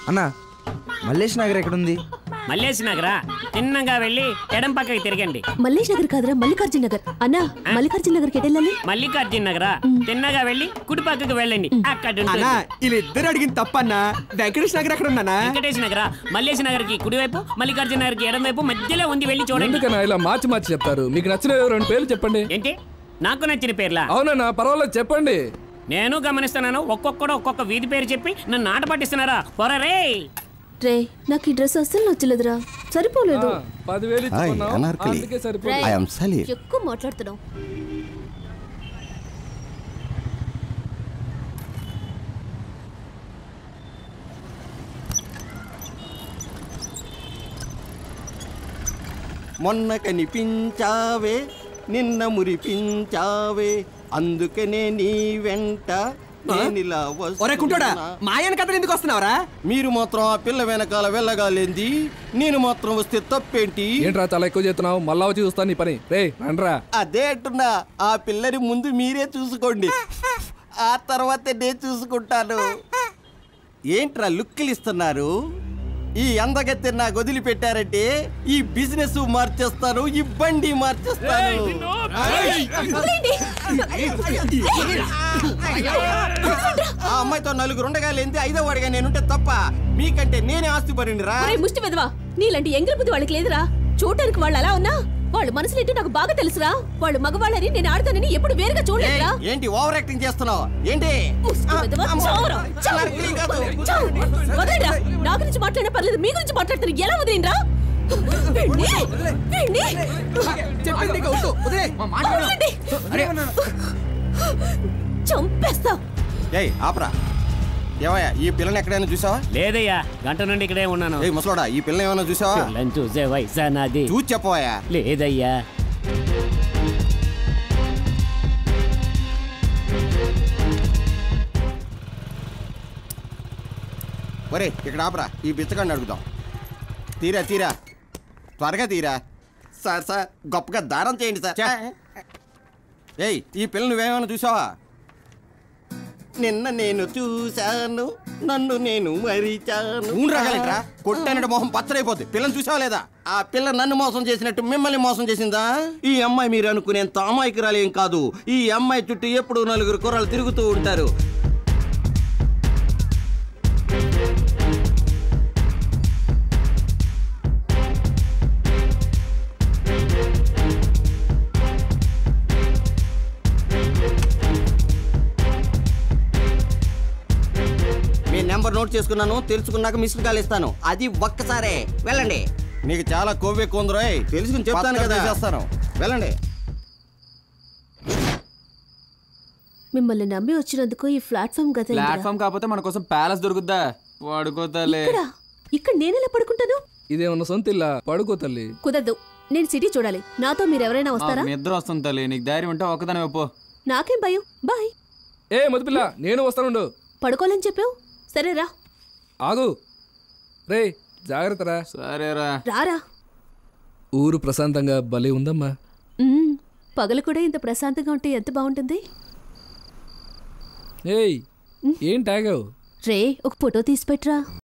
అన్న మల్లేష్ నగర్ ఎక్కడుంది మల్లేసి నగరా తిన్నగా వెళ్ళి ఎడం పక్కకి తిరగండి మల్లేష్ నగర్ కాదురా మల్లికార్జున నగర్ అన్నా మల్లికార్జున నగర్కి ఎటు వెళ్ళాలి మల్లికార్జున నగరా తిన్నగా వెళ్ళి కుడి పక్కకి వెళ్ళండి అక్కడ అన్నా ఉంటుంది. వీళ్ళిద్దరు అడిగింది తప్పన్నా వెంకటేష్ నగర్ ఎక్కడ ఉన్నానా వెంకటేష్ నగరా మల్లేష్ నగర్కి కుడివైపు మల్లికార్జున నగర్కి ఎడం వైపు మధ్యలో ఉంది వెళ్ళి చూడండి ఎందుకన్నా ఇలా మార్చి మార్చి చెప్తారు మీకు నచ్చిన రెండు పేర్లు చెప్పండి ఏంటి నాకు నచ్చిన పేర్లా అవునన్నా పర్వాలేదు చెప్పండి నేను గమనిస్తున్నాను ఒక్కొక్కడు ఒక్కొక్క వీధి పేరు చెప్పి నన్ను ఆట పట్టిస్తున్నారా పొరా రే రే నాకు ఈ డ్రెస్ అస్సలు నచ్చలేదురా సరిపోలేదు ఆ, పదివేలు హాయ్, ఇచ్చుకున్నాం అనార్కలి. అందుకే సరిపోదు రేయ్, ఐఎమ్ సలీర్ ఎక్కువ మాట్లాడుతున్నావు మొన్న కనిపించావే నిన్న మురిపించావే అందుకనే నీ వెంట నేనిలా ఒరే కుంటోడా వస్తున్నా. మా ఆయన కథలు ఎందుకు వస్తున్నావురా మీరు మాత్రం ఆ పిల్ల వెనకాల వెళ్ళగాలేంది నేను మాత్రం వస్తే తప్పేంటి ఏంట్రా చాలా ఎక్కువ చేస్తున్నావు మళ్ళా వచ్చి చూస్తాను నీ పని రే రండ్రా అదే అంటున్నా ఆ పిల్లని ముందు మీరే చూసుకోండి ఆ తర్వాత నేను చూసుకుంటాను ఏంట్రా లుక్కులు ఇస్తున్నారు ఈ అందగత్తె నాకు వదిలిపెట్టారంటే ఈ బిజినెస్ మార్చేస్తాను ఈ బండి మార్చేస్తాను ఆ అమ్మాయితో నలుగురు ఉండగా లేంది ఐదో వాడిగా నేనుంటే తప్ప మీకంటే నేనే ఆస్తి పడిందిరా ఒరే ముష్టి వెదవా నీలాంటి ఎంగిలి బుద్ధి వాళ్ళకి లేదురా చూడటానికి వాళ్ళు అలా ఉన్నా వాళ్ళు మనసులో ఏంటో నాకు బాగా తెలుసురా వాళ్ళు మగవాళ్ళని నేను ఆడతానని ఎప్పుడు వేరుగా చూడలేదురా ఏయ్, ఏంటి ఓవర్ యాక్టింగ్ చేస్తున్నావు ఏంటి ముష్టి వెధవ, అమ్మో. చావురా, చావు. నరకలి కాదు. చావు. వదలండిరా. నా గురించి మాట్లాడినా పర్లేదు మీ గురించి మాట్లాడుతున్నారు ఎలా వదిలేనరా చెప్పింది నీకు వద్దు. వదిలే. చంపేస్తా ఏయ్ ఆపరా ఏవయ్యా ఈ పిల్లని ఎక్కడైనా చూసావా లేదయ్యా గంట నుండి ఇక్కడే ఉన్నాను ఏయ్ ముసలోడా ఈ పిల్లని ఏమైనా చూసావా పిల్లని చూసే వయసా నాది చూసి చెప్పవయ్యా లేదయ్యా ఒరే ఇక్కడ ఆపరా ఈ బిచ్చగాడిని అడుగుదాం తీరా తీరా త్వరగా తీరా సార్ సార్ గొప్పగా దారం చేయండి సార్ ఛే. ఏయ్ ఈ పిల్ల నువ్వేమైనా చూసావా నిన్న నేను చూశాను నన్ను నేను మరిచాను రాగలిట్రా కొట్టానంటే మొహం పచ్చడైపోద్ది పిల్లని చూసావా లేదా ఆ పిల్ల నన్ను మోసం చేసినట్టు మిమ్మల్ని మోసం చేసిందా ఈ అమ్మాయి మీరు అనుకునేంత అమాయకురాలు ఏం కాదు ఈ అమ్మాయి చుట్టూ ఎప్పుడు నలుగురు కుర్రలు తిరుగుతూ ఉంటారు మీ నెంబర్ నోట్ చేసుకున్నాను తెలుసుకున్నాక మిస్డ్ కాల్ ఇస్తాను అది ఒక్కసారే వెళ్ళండి నీకు చాలా కొవ్వు ఎక్కువ ఉంది రోయ్ తెలుసుకుని చెప్తాను కదా చేస్తాను వెళ్ళండి మిమ్మల్ని నమ్మి వచ్చినందుకు ఈ ప్లాట్ఫామ్ గత ప్లాట్ఫామ్ కాకపోతే మన కోసం ప్యాలెస్ దొరుకుద్దా పడుకోతాలే ఇక్కడ ఇక్కడ నేనెలా పడుకుంటాను ఇదేమన్నా సొంత ఇల్లా పడుకో తల్లి కుదరదు నేను సిటీ చూడాలి నాతో మీరు ఎవరైనా వస్తారా నిద్ర వస్తుంది తల్లి నీకు ధైర్యం ఉంటే ఒక్కదాని పో నాకేం భయం బాయ్ ఏ మధుపిల్ల నేను వస్తానుండు పడుకోవాలని చెప్పావు సరేరా ఆగు రే జాగ్రత్తరా సరేరా రారా ఊరు ప్రశాంతంగా భలే ఉందమ్మా ఉమ్, పగలు కూడా ఇంత ప్రశాంతంగా ఉంటే ఎంత బాగుంటుంది ఏయ్ ఏం తాగావు రే ఒక ఫోటో తీసి పెట్టరా